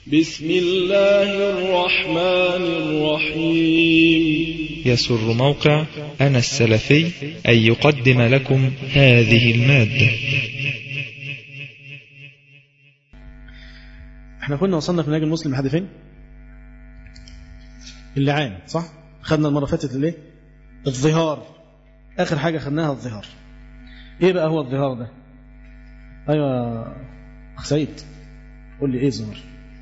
بسم الله الرحمن الرحيم يسر موقع أنا السلفي أن يقدم لكم هذه المادة احنا كنا وصلنا في منهج المسلم لحد فين اللعان صح خدنا المره اللي فاتت الايه الظهار اخر حاجه خدناها الظهار ايه بقى هو الظهار ده ايوه اخ سعيد قول لي ايه الظهار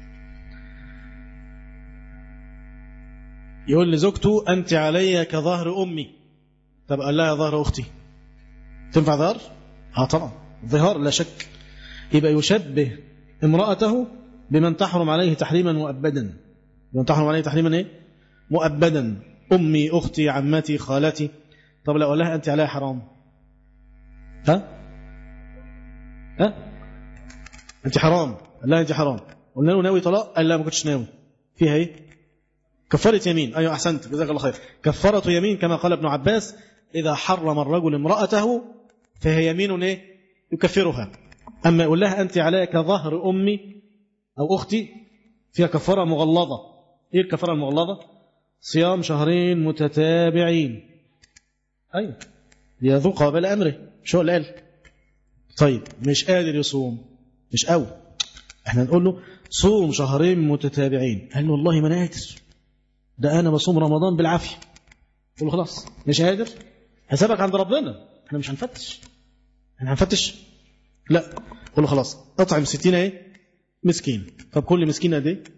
يقول لزوجته انت علي كظهر امي طب قال لها ظهر اختي تنفع ظهر اه طبعا ظهار لا شك يبقى يشبه امراته بمن تحرم عليه تحريما مؤبدا بمن تحرم عليه تحريما ايه مؤبدا امي اختي عمتي خالتي طب لو قال لها انت عليها حرام ها ها انت حرام قال لها انت حرام قلنا له ناوي طلاق قال لا ما كنتش ناوي فيها ايه كفاره يمين ايوه احسنت جزاك الله خير كفاره يمين كما قال ابن عباس اذا حرم الرجل امراته فهي يمين ايه يكفرها اما يقول لها انت عليها كظهر امي أو أختي فيها كفارة مغلظة إيه الكفارة المغلظة صيام شهرين متتابعين أيوة ليذوق وبال أمره شو اللي قال طيب مش قادر يصوم مش قوي احنا نقول له صوم شهرين متتابعين قال له والله ما انا قادر ده انا بصوم رمضان بالعافيه قول له خلاص مش قادر حسابك عند ربنا احنا مش هنفتش احنا هنفتش لا قول له خلاص اطعم 60 ايه مسكين طب كل مسكين قد ايه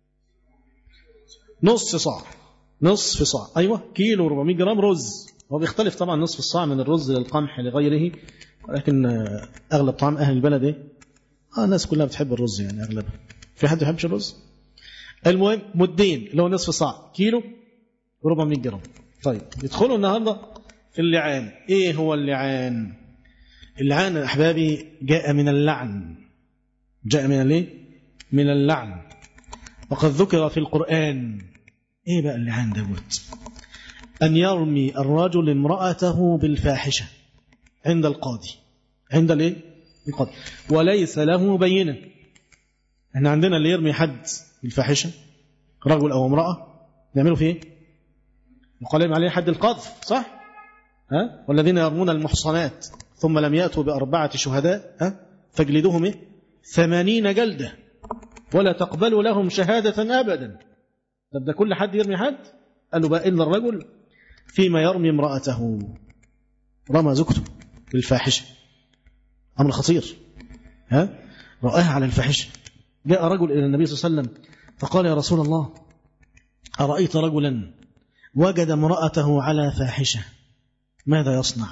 نص صاع نصف صاع ايوه كيلو 400 جرام رز هو بيختلف طبعا نصف الصاع من الرز للقمح لغيره ولكن اغلب طعام اهل البلد ايه اه الناس كلها بتحب الرز يعني اغلبها في حد يحبش الرز المهم مدين اللي هو نصف صاع كيلو 400 جرام طيب يدخلوا النهارده في اللعان ايه هو اللعان اللعان يا احبابي جاء من اللعن جاء من الايه من اللعن وقد ذكر في القرآن ايه بقى اللعان دوت ان يرمي الرجل امرأته بالفاحشة عند القاضي عند الايه القاضي وليس له بينة احنا عندنا اللي يرمي حد بالفاحشة رجل او امرأة نعمله في ايه يقال عليه حد القذف صح ها والذين يرمون المحصنات ثم لم يأتوا بأربعة شهداء ها فاجلدوهم ايه ثمانين جلدة ولا تقبلوا لهم شهادة أبدا طب ده كل حد يرمي حد قال له بقى إلا الرجل فيما يرمي امرأته رمى زوجته بالفاحشة أمر خطير ها رآها على الفاحشة جاء رجل إلى النبي صلى الله عليه وسلم فقال يا رسول الله أرأيت رجلا وجد امرأته على فاحشة ماذا يصنع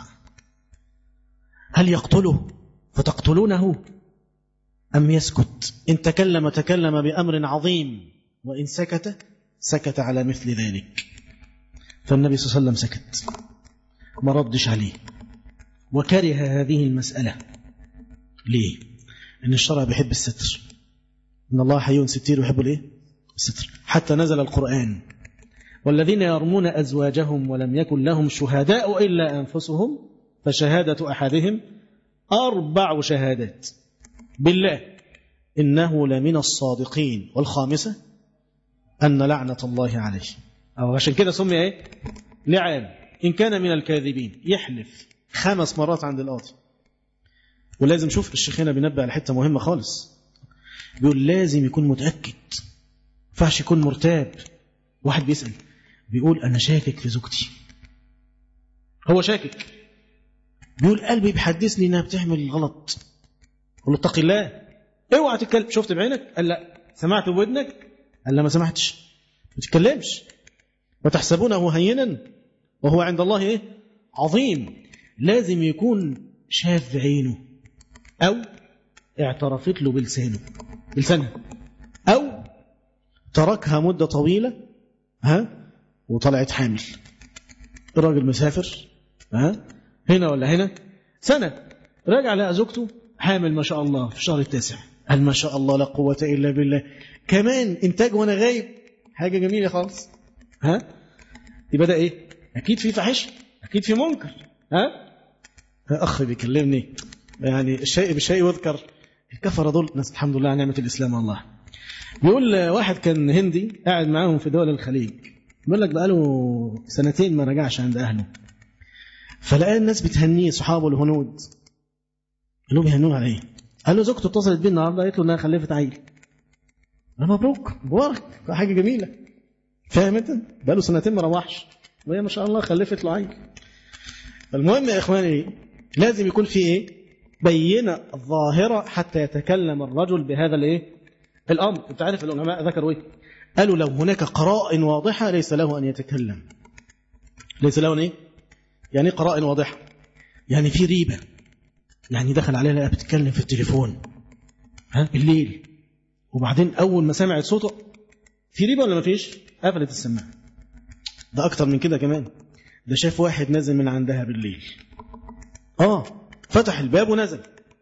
هل يقتله فتقتلونه أم يسكت إن تكلم تكلم بأمر عظيم وإن سكت سكت على مثل ذلك فالنبي صلى الله عليه وسلم سكت ما ردش عليه وكره هذه المسألة ليه؟ إن الشرع بيحب الستر إن الله حي ستير ويحب الإيه؟ الستر حتى نزل القرآن والذين يرمون أزواجهم ولم يكن لهم شهداء إلا أنفسهم فشهادة أحدهم أربع شهادات بالله إنه لمن الصادقين والخامسة أن لعنة الله عليه أو عشان كده سمي إيه لعان إن كان من الكاذبين يحلف خمس مرات عند القاضي ولازم شوف الشيخ هنا بينبه على حتة مهمة خالص بيقول لازم يكون متأكد فعش يكون مرتاب واحد بيسأل بيقول أنا شاكك في زوجتي هو شاكك بيقول قلبي بيحدثني انها بتعمل غلط قل له اتق الله اوعى تتكلم شفت بعينك قال لا سمعت بودنك قال لا ما سمعتش ما تتكلمش وتحسبونه هينا وهو عند الله ايه عظيم لازم يكون شاف بعينه او اعترفت له بلسانه بلسانها او تركها مدة طويلة ها وطلعت حامل الراجل مسافر ها هنا ولا هنا سنة راجع لقى زوجته حامل ما شاء الله في الشهر التاسع قال ما شاء الله لا قوة إلا بالله كمان إنتاج وأنا غايب حاجة جميلة خالص ها يبقى ده إيه أكيد في فحش أكيد في منكر ها أخ بيكلمني يعني الشيء بالشيء يذكر الكفرة دول ناس الحمد لله على نعمة الإسلام الله بيقول واحد كان هندي قاعد معاهم في دول الخليج بيقول لك بقاله سنتين ما رجعش عند اهله فلقى الناس بتهنيه صحابه الهنود قال له بيهنون على ايه؟ قال له زوجته اتصلت بيه النهارده قالت له انها خلفت عيل قال مبروك مبارك حاجه جميله فاهم انت؟ بقاله سنتين ما روحش وهي ما شاء الله خلفت له عيل المهم يا اخواني لازم يكون في ايه؟ بينه ظاهره حتى يتكلم الرجل بهذا الايه؟ الامر انت عارف العلماء ذكروا ايه؟ قالوا لو هناك قرائن واضحه ليس له ان يتكلم ليس له ان ايه؟ يعني ايه قرائن واضحه؟ يعني في ريبه يعني دخل عليها لقى بتتكلم في التليفون ها بالليل وبعدين اول ما سمعت صوته في ريبه ولا ما فيش؟ قفلت السماعه ده اكتر من كده كمان ده شاف واحد نازل من عندها بالليل اه فتح الباب ونزل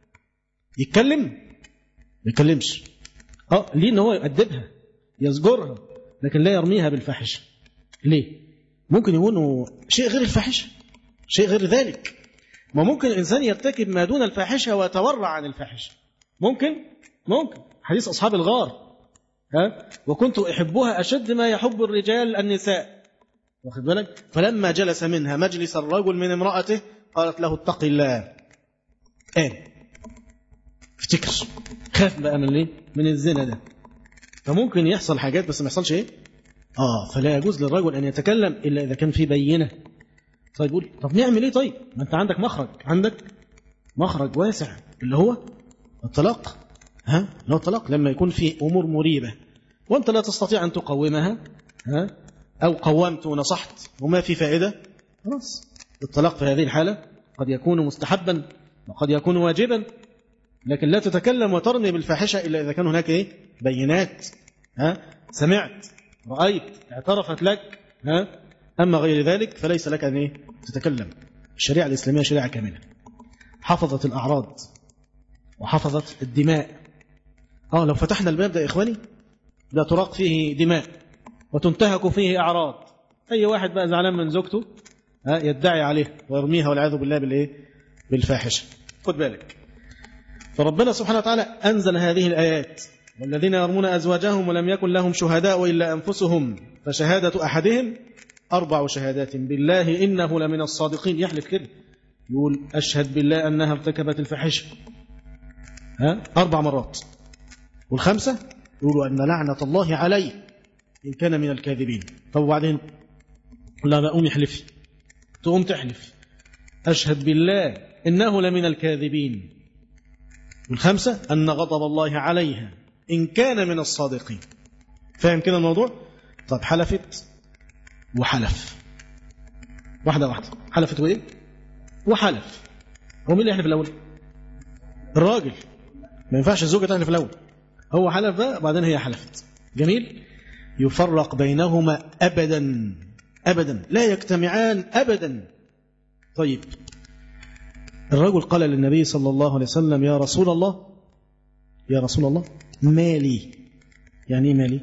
يتكلم ما يتكلمش اه ليه ان هو يؤدبها يزجرها لكن لا يرميها بالفاحشه ليه ممكن يكون شيء غير الفاحشه شيء غير ذلك ما ممكن الانسان يرتكب ما دون الفاحشه ويتورع عن الفاحشه ممكن ممكن حديث اصحاب الغار ها وكنت احبها اشد ما يحب الرجال النساء واخد بالك فلما جلس منها مجلس الرجل من امراته قالت له اتق الله قام افتكر خاف بقى من ايه من الزنا ده فممكن يحصل حاجات بس ما يحصلش ايه اه فلا يجوز للرجل ان يتكلم الا اذا كان في بينه طيب قول طب نعمل ايه طيب ما انت عندك مخرج عندك مخرج واسع اللي هو الطلاق ها اللي هو الطلاق لما يكون في امور مريبه وانت لا تستطيع ان تقومها ها او قومت ونصحت وما في فائده خلاص الطلاق في هذه الحاله قد يكون مستحبا وقد يكون واجبا لكن لا تتكلم وترمي بالفاحشه الا اذا كان هناك ايه بينات ها سمعت رايت اعترفت لك ها أما غير ذلك فليس لك أن إيه؟ تتكلم الشريعة الإسلامية شريعة كاملة حفظت الأعراض وحفظت الدماء آه لو فتحنا الباب ده يا إخواني لا تراق فيه دماء وتنتهك فيه أعراض أي واحد بقى زعلان من زوجته ها يدعي عليه ويرميها والعياذ بالله بالإيه بالفاحشة خد بالك فربنا سبحانه وتعالى أنزل هذه الآيات والذين يرمون أزواجهم ولم يكن لهم شهداء إلا أنفسهم فشهادة أحدهم أربع شهادات بالله إنه لمن الصادقين يحلف كده يقول أشهد بالله أنها ارتكبت الفاحشة ها أربع مرات والخمسة يقولوا أن لعنة الله عليه إن كان من الكاذبين طب وبعدين لا بقوم يحلف تقوم تحلف أشهد بالله إنه لمن الكاذبين والخمسة أن غضب الله عليها إن كان من الصادقين فاهم كده الموضوع طب حلفت وحلف واحدة واحدة حلفت وإيه وحلف هو مين اللي يحلف الأول الراجل ما ينفعش الزوجة تحلف الأول هو حلف بقى بعدين هي حلفت جميل يفرق بينهما أبدا أبدا لا يجتمعان أبدا طيب الرجل قال للنبي صلى الله عليه وسلم يا رسول الله يا رسول الله مالي يعني ايه مالي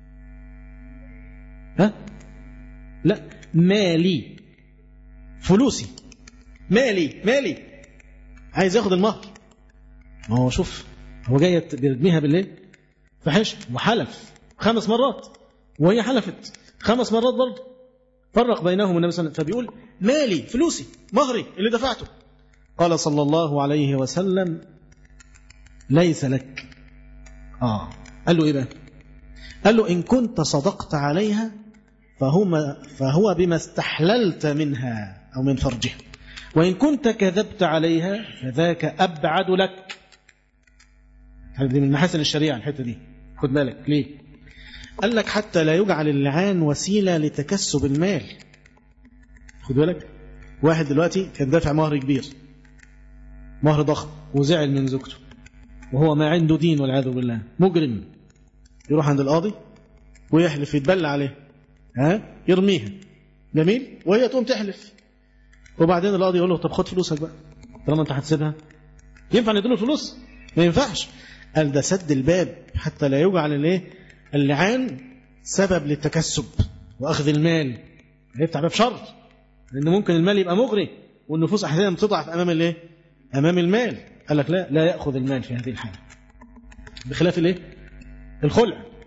ها لا مالي فلوسي مالي مالي عايز ياخد المهر ما هو شوف هو جاي بيرميها بالليل فحش وحلف خمس مرات وهي حلفت خمس مرات برضه فرق بينهم النبي صلى الله عليه وسلم فبيقول مالي فلوسي مهري اللي دفعته قال صلى الله عليه وسلم ليس لك آه قال له إيه بقى قال له إن كنت صدقت عليها فهما فهو بما استحللت منها أو من فرجها وإن كنت كذبت عليها فذاك أبعد لك هذه من محاسن الشريعة الحتة دي خد بالك ليه قال لك حتى لا يجعل اللعان وسيلة لتكسب المال خد بالك واحد دلوقتي كان دافع مهر كبير مهر ضخم وزعل من زوجته وهو ما عنده دين والعياذ بالله مجرم يروح عند القاضي ويحلف يتبلى عليه ها يرميها جميل وهي تقوم تحلف وبعدين القاضي يقول له طب خد فلوسك بقى طالما انت هتسيبها ينفع نديله فلوس ما ينفعش قال ده سد الباب حتى لا يجعل الايه اللعان سبب للتكسب واخذ المال هيفتح باب شر لان ممكن المال يبقى مغري والنفوس احيانا بتضعف امام الايه امام المال قال لك لا لا ياخذ المال في هذه الحاله بخلاف الايه الخلع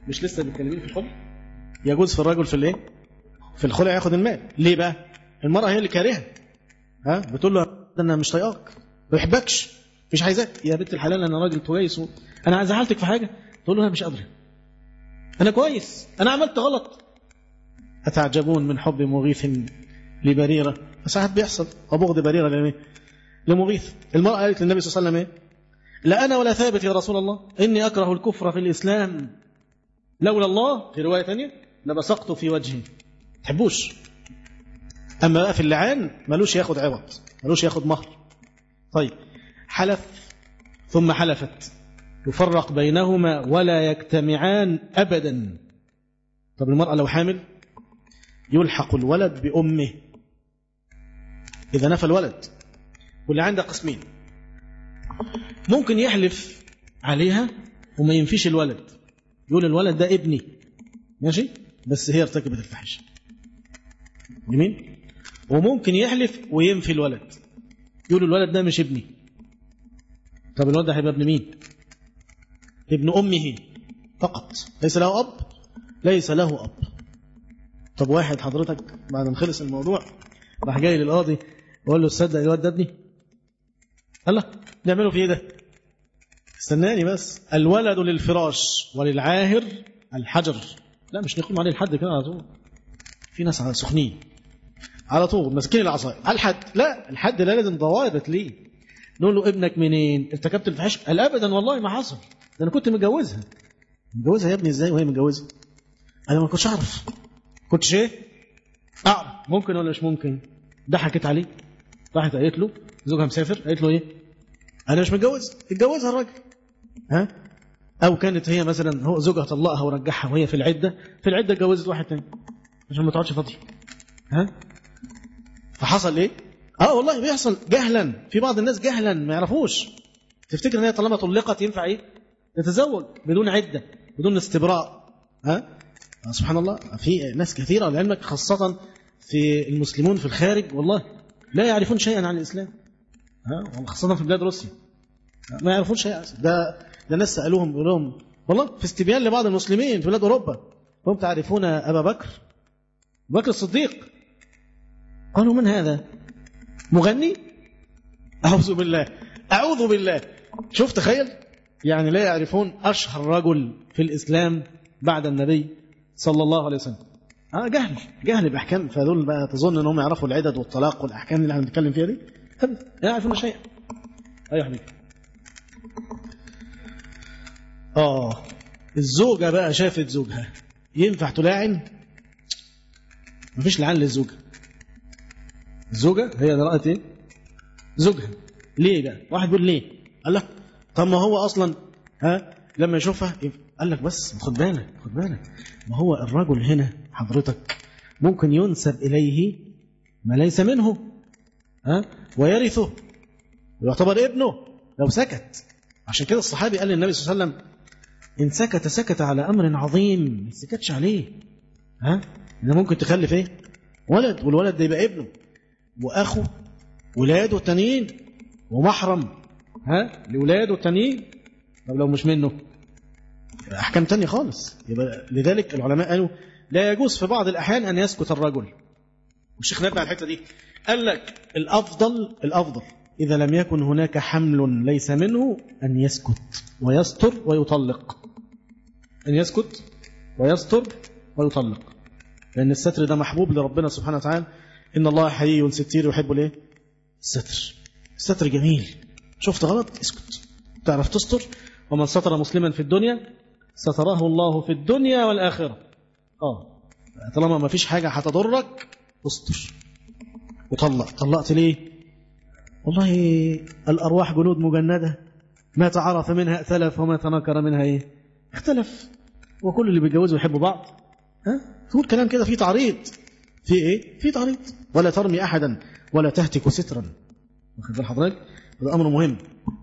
مش لسه بيتكلمين في الخلع يجوز في الرجل في الايه في الخلع ياخد المال ليه بقى المرأة هي اللي كارهه ها بتقول له ده انا مش طايقاك ما بحبكش مش عايزاك يا بنت الحلال انا راجل كويس و... انا عايز احالتك في حاجه تقول له انا مش قادره انا كويس انا عملت غلط اتعجبون من حب مغيث لبريره ساعات بيحصل وبغض بريره لمين لمغيث المراه قالت للنبي صلى الله عليه وسلم ايه لا انا ولا ثابت يا رسول الله اني اكره الكفر في الاسلام لولا الله في روايه ثانيه لبصقت في وجهي تحبوش اما بقى في اللعان ملوش ياخد عوض ملوش ياخد مهر طيب حلف ثم حلفت يفرق بينهما ولا يجتمعان ابدا طب المراه لو حامل يلحق الولد بامه اذا نفى الولد واللي عنده قسمين ممكن يحلف عليها وما ينفيش الولد يقول الولد ده ابني ماشي بس هي ارتكبت الفحش جميل وممكن يحلف وينفي الولد يقول الولد ده مش ابني طب الولد ده هيبقى ابن مين ابن امه فقط ليس له اب ليس له اب طب واحد حضرتك بعد ما خلص الموضوع راح جاي للقاضي وقال له تصدق الواد ده ابني الله نعمله في ايه ده استناني بس الولد للفراش وللعاهر الحجر لا مش نقوم عليه الحد كده على طول في ناس على سخنين على طول ماسكين العصايه على الحد لا الحد لا لازم ضوابط ليه نقول له ابنك منين ارتكبت الفحش قال ابدا والله ما حصل ده انا كنت متجوزها متجوزها يا ابني ازاي وهي متجوزه انا ما كنتش اعرف كنتش ايه اعرف ممكن ولا مش ممكن ضحكت عليه راحت قالت له زوجها مسافر قالت له ايه انا مش متجوز اتجوزها الراجل ها او كانت هي مثلا هو زوجها طلقها ورجعها وهي في العده في العده اتجوزت واحد تاني عشان ما تقعدش فاضيه ها فحصل ايه اه والله بيحصل جهلا في بعض الناس جهلا ما يعرفوش تفتكر ان هي طالما طلقت ينفع ايه تتزوج بدون عده بدون استبراء ها آه سبحان الله في ناس كثيره لعلمك خاصه في المسلمون في الخارج والله لا يعرفون شيئا عن الاسلام ها خاصه في بلاد روسيا ما يعرفون شيئا ده ده ناس سالوهم يقول لهم والله في استبيان لبعض المسلمين في بلاد اوروبا هم تعرفون ابا بكر بكر الصديق قالوا من هذا مغني أعوذ بالله أعوذ بالله شوف تخيل يعني لا يعرفون أشهر رجل في الإسلام بعد النبي صلى الله عليه وسلم آه جهل جهل بأحكام فدول بقى تظن أنهم يعرفوا العدد والطلاق والأحكام اللي احنا بنتكلم فيها دي أبدا لا يعرفون شيئا أيوة حبيبي آه الزوجة بقى شافت زوجها ينفع تلاعن مفيش لعن للزوجة الزوجة هي اللي رأت ايه زوجها ليه بقى واحد بيقول ليه قال لك طب ما هو اصلا ها لما يشوفها قال لك بس خد بالك خد بالك ما هو الرجل هنا حضرتك ممكن ينسب اليه ما ليس منه ها ويرثه ويعتبر ابنه لو سكت عشان كده الصحابي قال للنبي صلى الله عليه وسلم ان سكت سكت على امر عظيم ما سكتش عليه ها إن ممكن تخلف ايه ولد والولد ده يبقى ابنه واخو ولاده التانيين ومحرم ها لاولاده التانيين طب لو مش منه احكام تانية خالص يبقى لذلك العلماء قالوا لا يجوز في بعض الاحيان ان يسكت الرجل والشيخ نبه على الحته دي قال لك الافضل الافضل اذا لم يكن هناك حمل ليس منه ان يسكت ويستر ويطلق ان يسكت ويستر ويطلق لان الستر ده محبوب لربنا سبحانه وتعالى إن الله حي ستير يحب الايه الستر الستر جميل شفت غلط اسكت تعرف تستر ومن ستر مسلما في الدنيا ستراه الله في الدنيا والآخرة اه طالما ما فيش حاجة هتضرك استر وطلق طلقت ليه والله الأرواح جنود مجندة ما تعرف منها ائتلف وما تنكر منها ايه اختلف وكل اللي بيتجوزوا يحبوا بعض ها تقول كلام كده فيه تعريض في ايه في تعريض ولا ترمي احدا ولا تهتك سترا واخد بال حضرتك هذا امر مهم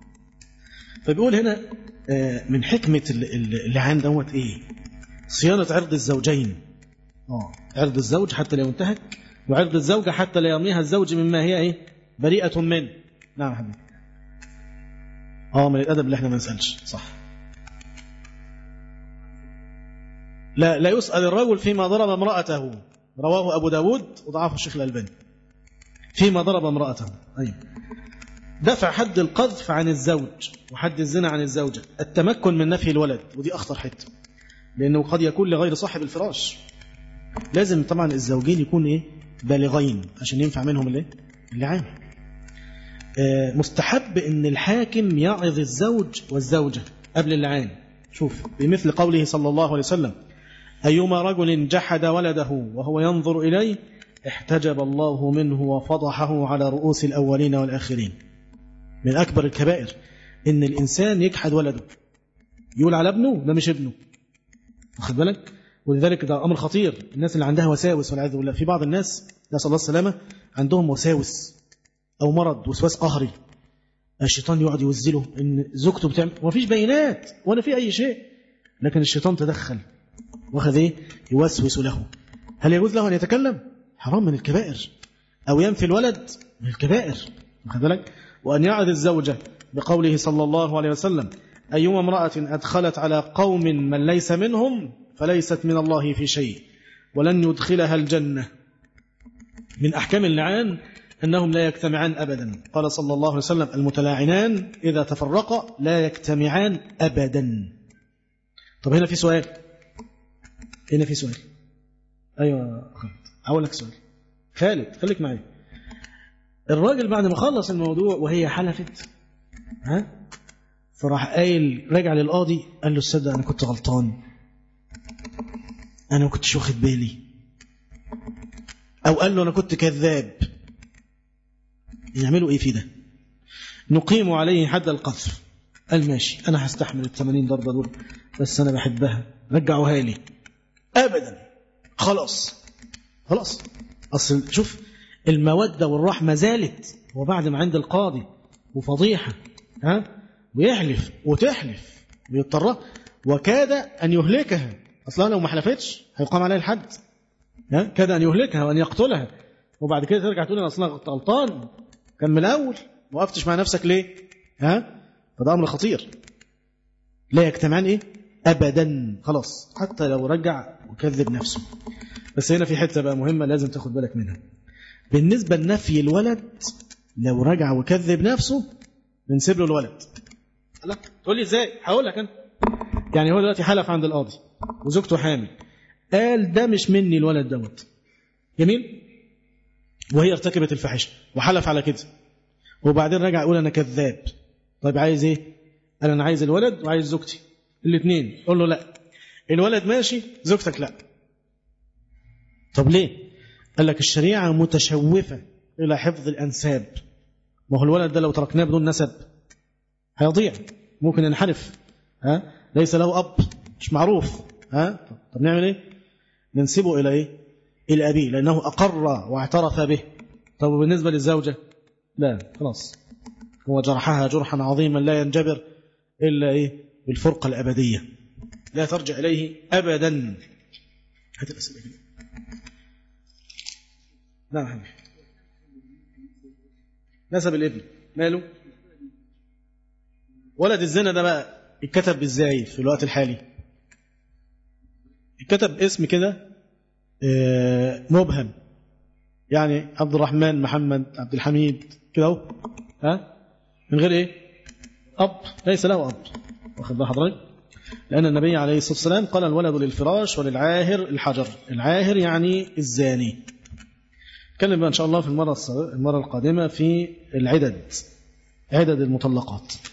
فبيقول هنا من حكمه اللعان دوت ايه صيانه عرض الزوجين اه عرض الزوج حتى لا ينتهك وعرض الزوجه حتى لا يرميها الزوج مما هي ايه بريئه منه نعم يا حبيبي اه من الادب اللي احنا ما نسالش صح لا, لا يسأل الرجل فيما ضرب امرأته رواه أبو داود وضعفه الشيخ الألباني فيما ضرب امرأته أي دفع حد القذف عن الزوج وحد الزنا عن الزوجة التمكن من نفي الولد ودي أخطر حتة لأنه قد يكون لغير صاحب الفراش لازم طبعا الزوجين يكون إيه بالغين عشان ينفع منهم الايه اللعان آه مستحب ان الحاكم يعظ الزوج والزوجة قبل اللعان شوف بمثل قوله صلى الله عليه وسلم أيما رجل جحد ولده وهو ينظر إليه احتجب الله منه وفضحه على رؤوس الأولين والآخرين من أكبر الكبائر إن الإنسان يجحد ولده يقول على ابنه ده مش ابنه واخد بالك ولذلك ده أمر خطير الناس اللي عندها وساوس والعياذ بالله في بعض الناس نسأل الله السلامة عندهم وساوس أو مرض وسواس قهري الشيطان يقعد يوزله إن زوجته بتعمل ومفيش بينات ولا في أي شيء لكن الشيطان تدخل واخذ إيه يوسوس له هل يجوز له أن يتكلم حرام من الكبائر أو ينفي الولد من الكبائر واخد بالك وأن يعد الزوجة بقوله صلى الله عليه وسلم أيما امرأة أدخلت على قوم من ليس منهم فليست من الله في شيء ولن يدخلها الجنة من أحكام اللعان أنهم لا يجتمعان أبدا قال صلى الله عليه وسلم المتلاعنان إذا تفرقا لا يجتمعان أبدا طب هنا في سؤال هنا في سؤال أيوة خالد أقول لك سؤال خالد خليك معي الراجل بعد ما خلص الموضوع وهي حلفت ها فراح قايل راجع للقاضي قال له الصدق أنا كنت غلطان أنا ما كنتش واخد بالي أو قال له أنا كنت كذاب يعملوا إيه في ده نقيم عليه حد القذف قال ماشي أنا هستحمل الثمانين ضربة دول بس أنا بحبها رجعوها لي أبدا خلاص خلاص أصل شوف المودة والرحمة زالت وبعد ما عند القاضي وفضيحة ها ويحلف وتحلف ويضطر وكاد أن يهلكها أصلا لو ما حلفتش هيقام عليها الحد ها كاد أن يهلكها وأن يقتلها وبعد كده ترجع تقول أنا أصلا غلطان كان من الأول ما وقفتش مع نفسك ليه ها فده أمر خطير لا يجتمعان إيه أبدا خلاص حتى لو رجع وكذب نفسه بس هنا في حتة بقى مهمة لازم تاخد بالك منها بالنسبة لنفي الولد لو رجع وكذب نفسه بنسيب له الولد لا تقول لي ازاي هقول لك انا يعني هو دلوقتي حلف عند القاضي وزوجته حامل قال ده مش مني الولد دوت جميل وهي ارتكبت الفاحشه وحلف على كده وبعدين رجع يقول انا كذاب طيب عايز ايه قال انا عايز الولد وعايز زوجتي الاثنين قول له لا الولد ماشي زوجتك لا طب ليه قال لك الشريعه متشوفه الى حفظ الانساب ما هو الولد ده لو تركناه بدون نسب هيضيع ممكن ينحرف ها ليس له اب مش معروف ها طب نعمل ايه ننسبه الى ايه الى ابيه لانه اقر واعترف به طب بالنسبه للزوجه لا خلاص هو جرحها جرحا عظيما لا ينجبر الا ايه بالفرقه الابديه لا ترجع اليه ابدا هات الاسئله دي نعم حبيبي نسب الابن ماله ولد الزنا ده بقى اتكتب ازاي في الوقت الحالي اتكتب اسم كده مبهم يعني عبد الرحمن محمد عبد الحميد كده اهو ها من غير ايه اب ليس له اب واخد بال حضرتك لان النبي عليه الصلاه والسلام قال الولد للفراش وللعاهر الحجر العاهر يعني الزاني نتكلم بقى ان شاء الله في المره المره القادمه في العدد عدد المطلقات